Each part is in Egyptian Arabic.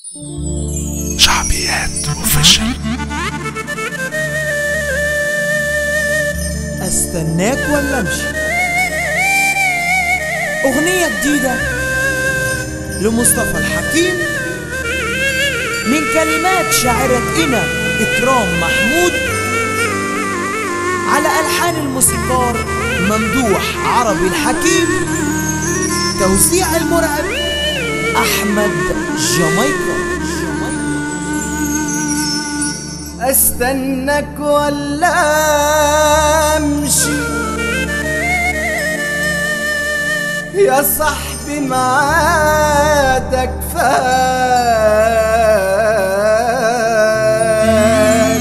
شعبيات اوفيشال استناك ولا امشي اغنية جديدة لمصطفى الحكيم من كلمات شاعرتنا اكرام محمود على الحان الموسيقار ممدوح عربي الحكيم توزيع المرعب احمد جامايكا استنك ولا امشي يا صاحبي معادك فات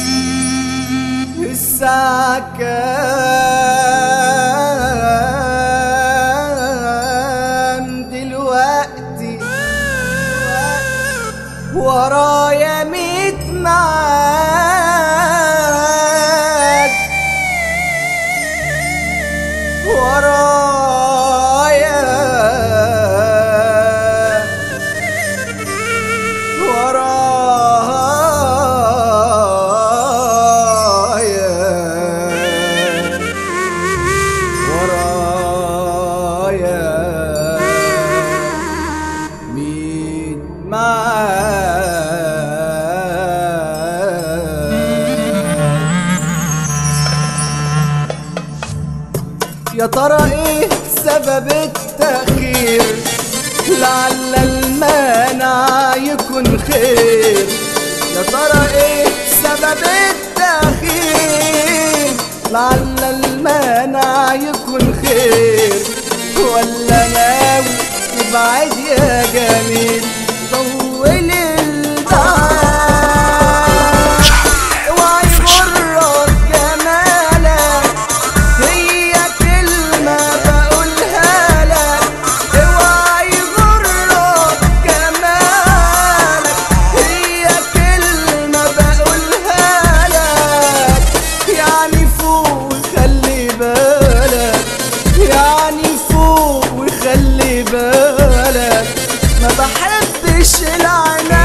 الساعة كام دلوقتي ورايا ميت معاد ورايا ورايا ورايا ميت معاد يا ترى ايه سبب التأخير لعل المانع يكون خير يا ترى ايه سبب التأخير لعل المانع يكون خير ولا ناوي تبعد يا جميل طول البعد اوعى يغرك جمالك هي كلمة بقولها لك اوعى يغرك جمالك هي كلمة بقولها لك يعني فوق وخلي بالك يعني فوق وخلي بالك ما بحبش العناد